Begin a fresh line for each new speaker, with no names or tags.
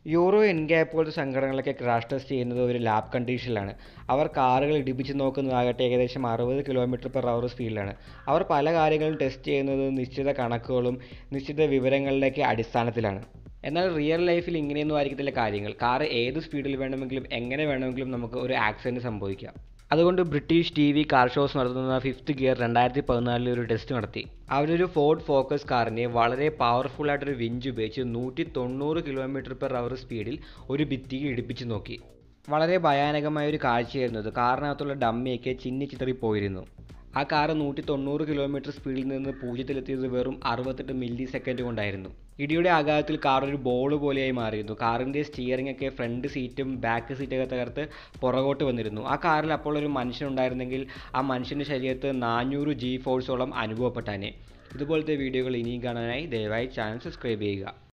euro എൻഗ്യാപ്പ് പോലത്തെ സംഘടനകളൊക്കെ crash test ചെയ്യുന്നത് ഒരു ലാബ് കണ്ടീഷനിലാണ് അവർ കാറുകൾ ഇടിപ്പിച്ച് നോക്കുന്നതാകട്ടെ ഏകദേശം അറുപത് കിലോമീറ്റർ പെർ അവർ സ്പീഡിലാണ് അവർ പല കാര്യങ്ങളും ടെസ്റ്റ് ചെയ്യുന്നത് നിശ്ചിത കണക്കുകളും നിശ്ചിത വിവരങ്ങളുടെയൊക്കെ അടിസ്ഥാനത്തിലാണ് എന്നാൽ റിയൽ ലൈഫിൽ ഇങ്ങനെയൊന്നും ആയിരിക്കത്തില്ല കാര്യങ്ങൾ കാർ ഏത് സ്പീഡിൽ വേണമെങ്കിലും എങ്ങനെ വേണമെങ്കിലും നമുക്ക് ഒരു ആക്സിഡൻറ്റ് സംഭവിക്കാം അതുകൊണ്ട് British T V car shows നടത്തുന്ന ഫിഫ്ത്ത് ഗിയർ രണ്ടായിരത്തി പതിനാലിൽ ഒരു ടെസ്റ്റ് നടത്തി അവരൊരു ഫോർഡ് ഫോക്കസ് കാറിനെ വളരെ പവർഫുൾ ആയിട്ടൊരു വിഞ്ച് ഉപയോഗിച്ച് നൂറ്റി തൊണ്ണൂറ് കിലോമീറ്റർ പെർ അവർ സ്പീഡിൽ ഒരു ഭിത്തിയിൽ ഇടിപ്പിച്ച് നോക്കി വളരെ ഭയാനകമായ ഒരു കാഴ്ചയായിരുന്നു അത് കാറിനകത്തുള്ള ഡമ്മിയൊക്കെ ചിന്നി ചിതറി പോയിരുന്നു ആ കാറ് നൂറ്റി തൊണ്ണൂറ് കിലോമീറ്റർ സ്പീഡിൽ നിന്ന് പൂജ്യത്തിലെത്തിയത് വെറും അറുപത്തെട്ട് മില്ലി സെക്കൻഡ് കൊണ്ടായിരുന്നു ഇടിയുടെ ആഘാതത്തിൽ കാർ ഒരു ബോൾ പോലെയായി മാറിയിരുന്നു കാറിൻ്റെ സ്റ്റിയറിംഗ് ഒക്കെ ഫ്രണ്ട് സീറ്റും ബാക്ക് സീറ്റൊക്കെ തകർത്ത് പുറകോട്ട് വന്നിരുന്നു ആ കാറിൽ അപ്പോൾ ഒരു മനുഷ്യനുണ്ടായിരുന്നെങ്കിൽ ആ മനുഷ്യൻ്റെ ശരീരത്ത് നാനൂറ് ജി ഫോഴ്സോളം അനുഭവപ്പെട്ടാനെ ഇതുപോലത്തെ വീഡിയോകൾ ഇനിയും കാണാനായി ദയവായി ചാനൽ സബ്സ്ക്രൈബ് ചെയ്യുക